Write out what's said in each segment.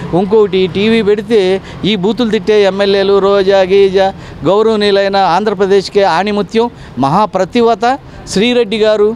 ఇంకొకటి టీవీ పెడితే ఈ బూతులు తిట్టే ఎమ్మెల్యేలు రోజా గీజా గౌరవనీయులైన ఆంధ్రప్రదేశ్కే ఆణిముత్యం మహాప్రతివత శ్రీరెడ్డి గారు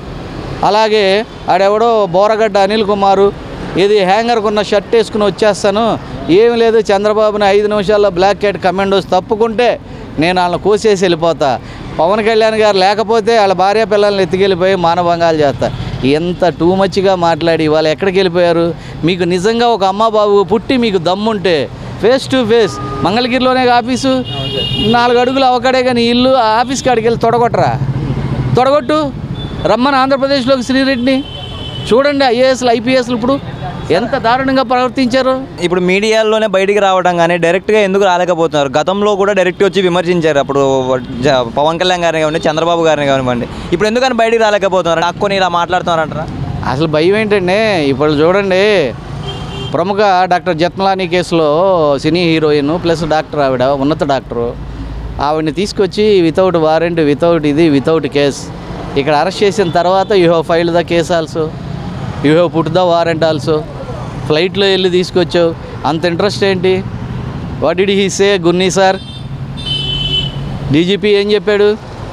అలాగే ఆడెవడో బోరగడ్డ అనిల్ కుమారు ఇది హ్యాంగర్కు ఉన్న షర్ట్ వేసుకుని వచ్చేస్తాను ఏమి లేదు చంద్రబాబుని ఐదు నిమిషాల్లో బ్లాక్ క్యాట్ కమాండోస్ తప్పుకుంటే నేను వాళ్ళని కోసేసి వెళ్ళిపోతా పవన్ కళ్యాణ్ గారు లేకపోతే వాళ్ళ భార్య పిల్లల్ని ఎత్తుకెళ్ళిపోయి మానభంగాలు చేస్తా ఎంత టూ మచ్గా మాట్లాడి వాళ్ళు ఎక్కడికి వెళ్ళిపోయారు మీకు నిజంగా ఒక అమ్మ బాబు పుట్టి మీకు దమ్ముంటే ఫేస్ టు ఫేస్ మంగళగిరిలోనే ఆఫీసు నాలుగు అడుగులు అవకాడే కానీ ఇల్లు ఆ ఆఫీస్ కాడికి వెళ్ళి తొడగొట్టరా తొడగొట్టు రమ్మని ఆంధ్రప్రదేశ్లోకి శ్రీరెడ్డిని చూడండి ఐఏఎస్లు ఐపీఎస్లు ఇప్పుడు ఎంత దారుణంగా ప్రవర్తించారు ఇప్పుడు మీడియాలోనే బయటికి రావడం కానీ డైరెక్ట్గా ఎందుకు రాలేకపోతున్నారు గతంలో కూడా డైరెక్ట్ వచ్చి విమర్శించారు అప్పుడు జ- పవన్ కళ్యాణ్ గారిని కానివ్వండి చంద్రబాబు గారిని కానివ్వండి ఇప్పుడు ఎందుకని బయటికి రాలేకపోతున్నారు హక్కుని ఇలా మాట్లాడుతున్నారంటారా అసలు భయం ఏంటండి ఇప్పుడు చూడండి ప్రముఖ డాక్టర్ జత్మలాని కేసులో సినీ హీరోయిన్ ప్లస్ డాక్టర్ ఆవిడ ఉన్నత డాక్టరు ఆవిడని తీసుకొచ్చి వితౌట్ వారెంట్ వితౌట్ ఇది వితౌట్ కేస్ ఇక్కడ అరెస్ట్ చేసిన తర్వాత you have filed the case also you have put the warrant also ఫ్లైట్లో వెళ్ళి తీసుకొచ్చావు అంత ఇంట్రెస్ట్ ఏంటి వాట్ డిడ్ హీ సే గున్నీ సార్ డీజీపీ ఏం చెప్పాడు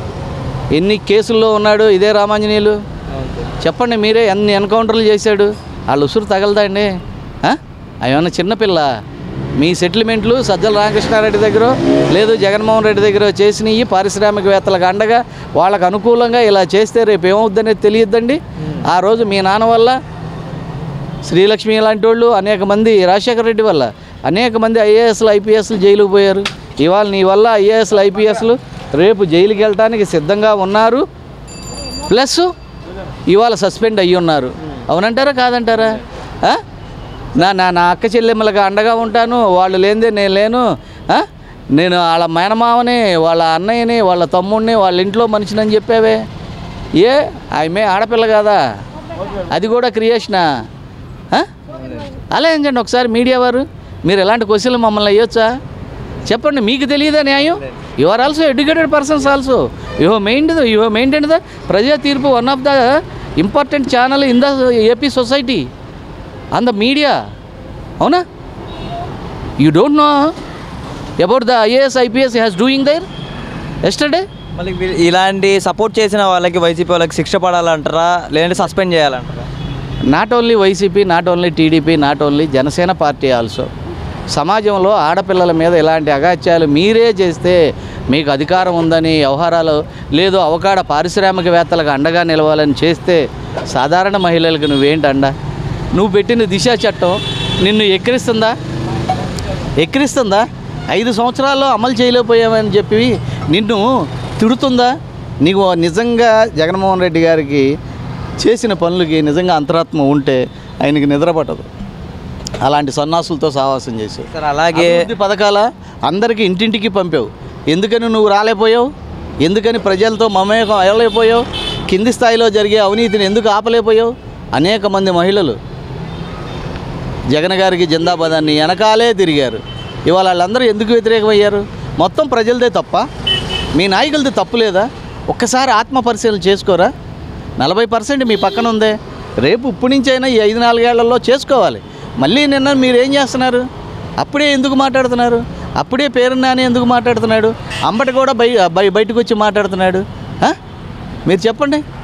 ఎన్ని కేసుల్లో ఉన్నాడు ఇదే రామాంజనేయులు చెప్పండి మీరే ఎన్ని ఎన్కౌంటర్లు చేశాడు వాళ్ళు ఉసురు తగలదండి అవేమన్నా చిన్నపిల్ల మీ సెటిల్మెంట్లు సజ్జల రామకృష్ణారెడ్డి దగ్గర లేదు జగన్మోహన్ రెడ్డి దగ్గర చేసినవి పారిశ్రామికవేత్తలకు అండగా వాళ్ళకు అనుకూలంగా ఇలా చేస్తే రేపు ఏమవుద్దనేది తెలియద్దండి ఆ రోజు మీ నాన్న వల్ల శ్రీలక్ష్మి లాంటి వాళ్ళు అనేక మంది రాజశేఖర రెడ్డి వల్ల అనేక మంది ఐఏఎస్లు ఐపీఎస్లు జైలుకు పోయారు ఇవాళ నీ వల్ల ఐఏఎస్లు ఐపీఎస్లు రేపు జైలుకి వెళ్ళటానికి సిద్ధంగా ఉన్నారు ప్లస్ ఇవాళ సస్పెండ్ అయ్యి ఉన్నారు అవునంటారా కాదంటారా ఆ? నా నా నా అక్క చెల్లెమ్మలకు అండగా ఉంటాను వాళ్ళు లేనిదే నేను లేను ఆ? నేను వాళ్ళ మేనమావని వాళ్ళ అన్నయ్యని వాళ్ళ తమ్ముడిని వాళ్ళ ఇంట్లో మనిషిని అని చెప్పావే ఏ ఆమె ఆడపిల్ల కాదా అది కూడా క్రియేషనా ఆ? అలా ఏంటండి ఒకసారి మీడియా వారు మీరు ఎలాంటి క్వశ్చన్లు మమ్మల్ని అయ్యొచ్చా చెప్పండి మీకు తెలియదా న్యాయం you are also educated persons also you have maintain you have maintain the Praja Teerpu one of the important channel in the AP society on the media అవునా you don't know about the IAS IPS has doing their yesterday మళ్ళీ వీళ్ళు ఇలాంటి support చేసిన వాళ్ళకి YCP వాళ్ళకి శిక్ష పడాలంటారా లేదంటే సస్పెండ్ చేయాలంటారా not only YCP not only TDP not only Janasena party also సమాజంలో ఆడపిల్లల మీద ఇలాంటి అగాత్యాలు మీరే చేస్తే మీకు అధికారం ఉందని వ్యవహారాలు లేదు అవకాడ పారిశ్రామికవేత్తలకు అండగా నిలవాలని చేస్తే సాధారణ మహిళలకు నువ్వేంటి అండ నువ్వు పెట్టిన దిశ చట్టం నిన్ను ఎక్కిరిస్తుందా ఎక్కిరిస్తుందా ఐదు సంవత్సరాల్లో అమలు చేయలేకపోయామని చెప్పి నిన్ను తిడుతుందా నీకు నిజంగా జగన్మోహన్ రెడ్డి గారికి చేసిన పనులకి నిజంగా అంతరాత్మ ఉంటే ఆయనకి నిద్ర పట్టదు అలాంటి సన్నాసులతో సావాసం చేసావు సార్ అలాగే అభివృద్ధి పథకాల అందరికీ ఇంటింటికి పంపావు ఎందుకని నువ్వు రాలేపోయావు ఎందుకని ప్రజలతో మమేకం అయ్యలేకపోయావు కింది స్థాయిలో జరిగే అవినీతిని ఎందుకు ఆపలేకపోయావు అనేక మంది మహిళలు జగన్ గారికి జిందాబాదాన్ని వెనకాలే తిరిగారు ఇవాళ వాళ్ళందరూ ఎందుకు వ్యతిరేకమయ్యారు మొత్తం ప్రజలదే తప్ప మీ నాయకులది తప్పు లేదా ఒక్కసారి ఆత్మ పరిశీలన చేసుకోరా నలభై పర్సెంట్ మీ పక్కన ఉందే రేపు ఇప్పటి నుంచైనా ఈ ఐదు నాలుగేళ్లలో చేసుకోవాలి మళ్ళీ నిన్న మీరు ఏం చేస్తున్నారు అప్పుడే ఎందుకు మాట్లాడుతున్నారు అప్పుడే పేరు నాని ఎందుకు మాట్లాడుతున్నాడు అంబటి కూడా బయ బయ- బయటకు వచ్చి మాట్లాడుతున్నాడు ఆ? మీరు చెప్పండి